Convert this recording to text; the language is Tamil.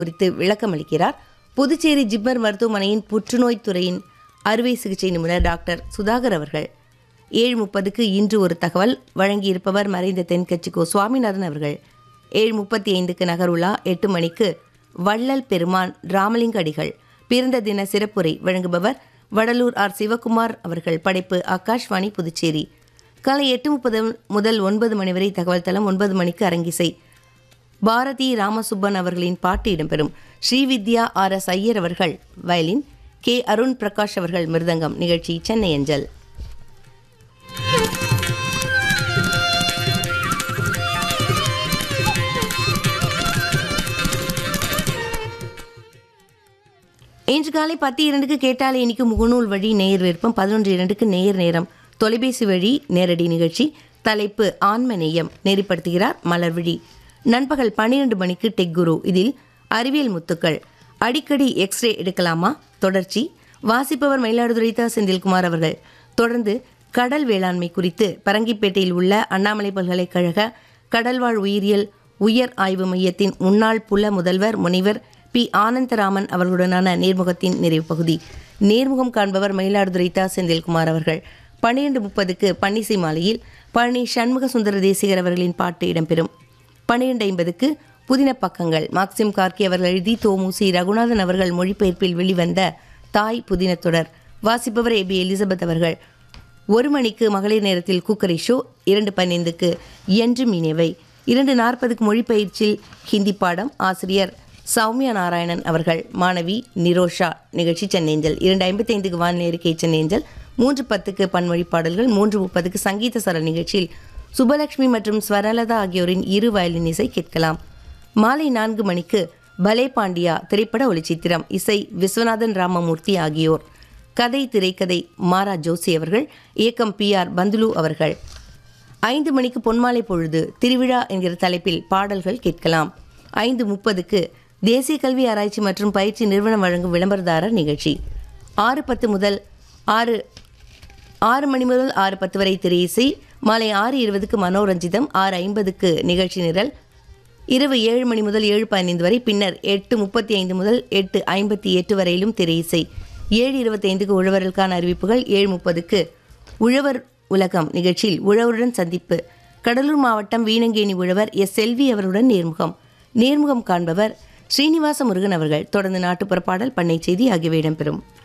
குறித்து விளக்கம் அளிக்கிறார் புதுச்சேரி ஜிப்மர் மருத்துவமனையின் புற்றுநோய் துறையின் அறுவை சிகிச்சை நிபுணர் டாக்டர் சுதாகர் அவர்கள் ஏழு முப்பதுக்கு இன்று ஒரு தகவல் வழங்கியிருப்பவர் மறைந்த தென்கட்சி கோ சுவாமிநாதன் அவர்கள் ஏழு முப்பத்தி ஐந்துக்கு நகருலா எட்டு மணிக்கு வள்ளல் பெருமான் ராமலிங்க அடிகள் பிறந்த தின சிறப்புரை வழங்குபவர் வடலூர் ஆர் சிவகுமார் அவர்கள் படைப்பு ஆகாஷ்வாணி புதுச்சேரி காலை எட்டு முப்பது முதல் ஒன்பது மணி வரை தகவல் தளம் ஒன்பது மணிக்கு அரங்கிசை பாரதி ராமசுப்பன் அவர்களின் பாட்டு இடம்பெறும் ஸ்ரீவித்யா ஆர் எஸ் ஐயர் அவர்கள் வயலின் கே அருண் பிரகாஷ் அவர்கள் மிருதங்கம் நிகழ்ச்சி சென்னை அஞ்சல் இன்று காலை பத்து இரண்டுக்கு கேட்டாலே இன்னைக்கு முகநூல் வழி நேயர் விருப்பம் பதினொன்று இரண்டுக்கு நேயர் நேரம் தொலைபேசி வழி நேரடி நிகழ்ச்சி தலைப்பு ஆன்ம நேயம் நெறிப்படுத்துகிறார் மலர்விழி நண்பகல் பன்னிரண்டு மணிக்கு டெக் குரு இதில் அறிவியல் முத்துக்கள் அடிக்கடி எக்ஸ்ரே எடுக்கலாமா தொடர்ச்சி வாசிப்பவர் மயிலாடுதுறை தா செந்தில்குமார் அவர்கள் தொடர்ந்து கடல் வேளாண்மை குறித்து பரங்கிப்பேட்டையில் உள்ள அண்ணாமலை பல்கலைக்கழக கடல்வாழ் உயிரியல் உயர் ஆய்வு மையத்தின் முன்னாள் புல முதல்வர் முனைவர் பி ஆனந்தராமன் அவர்களுடனான நேர்முகத்தின் நிறைவு பகுதி நேர்முகம் காண்பவர் மயிலாடுதுறை தா செந்தில்குமார் அவர்கள் பன்னிரண்டு முப்பதுக்கு பன்னிசை மாலையில் பழனி சண்முக சுந்தர தேசிகர் அவர்களின் பாட்டு இடம்பெறும் பன்னிரண்டு ஐம்பதுக்கு புதின பக்கங்கள் மார்க்சிம் கார்கி அவர்கள் எழுதி தோமுசி ரகுநாதன் அவர்கள் மொழிபெயர்ப்பில் வெளிவந்த தாய் புதின தொடர் வாசிப்பவர் ஏபி எலிசபெத் அவர்கள் ஒரு மணிக்கு மகளிர் நேரத்தில் குக்கரை ஷோ இரண்டு பதினைந்துக்கு என்று மீனவை இரண்டு நாற்பதுக்கு மொழிபெயர்ச்சியில் ஹிந்தி பாடம் ஆசிரியர் சௌமியா நாராயணன் அவர்கள் மாணவி நிரோஷா நிகழ்ச்சி சென்னேஞ்சல் இரண்டு ஐம்பத்தைந்துக்கு வானிலை அறிக்கை சென்னேஞ்சல் மூன்று பத்துக்கு பன்மொழி பாடல்கள் மூன்று முப்பதுக்கு சங்கீத சரல் நிகழ்ச்சியில் சுபலட்சுமி மற்றும் ஸ்வரலதா ஆகியோரின் இரு வயலின் இசை கேட்கலாம் மாலை நான்கு மணிக்கு பலே பாண்டியா திரைப்பட ஒளிச்சித்திரம் இசை விஸ்வநாதன் ராமமூர்த்தி ஆகியோர் கதை திரைக்கதை மாரா ஜோசி அவர்கள் இயக்கம் பி ஆர் பந்துலு அவர்கள் ஐந்து மணிக்கு பொன்மாலை பொழுது திருவிழா என்கிற தலைப்பில் பாடல்கள் கேட்கலாம் ஐந்து முப்பதுக்கு தேசிய கல்வி ஆராய்ச்சி மற்றும் பயிற்சி நிறுவனம் வழங்கும் விளம்பரதாரர் நிகழ்ச்சி ஆறு பத்து முதல் ஆறு ஆறு மணி முதல் ஆறு பத்து வரை திரை இசை மாலை ஆறு இருபதுக்கு மனோரஞ்சிதம் ஆறு ஐம்பதுக்கு நிகழ்ச்சி நிரல் இரவு ஏழு மணி முதல் ஏழு பதினைந்து வரை பின்னர் எட்டு முப்பத்தி ஐந்து முதல் எட்டு ஐம்பத்தி எட்டு வரையிலும் திரை இசை ஏழு இருபத்தைந்துக்கு உழவர்களுக்கான அறிவிப்புகள் ஏழு முப்பதுக்கு உழவர் உலகம் நிகழ்ச்சியில் உழவருடன் சந்திப்பு கடலூர் மாவட்டம் வீணங்கேணி உழவர் எஸ் செல்வி அவருடன் நேர்முகம் நேர்முகம் காண்பவர் ஸ்ரீனிவாச முருகன் அவர்கள் தொடர்ந்து நாட்டுப்புற பாடல் பண்ணை செய்தி ஆகியவை இடம்பெறும்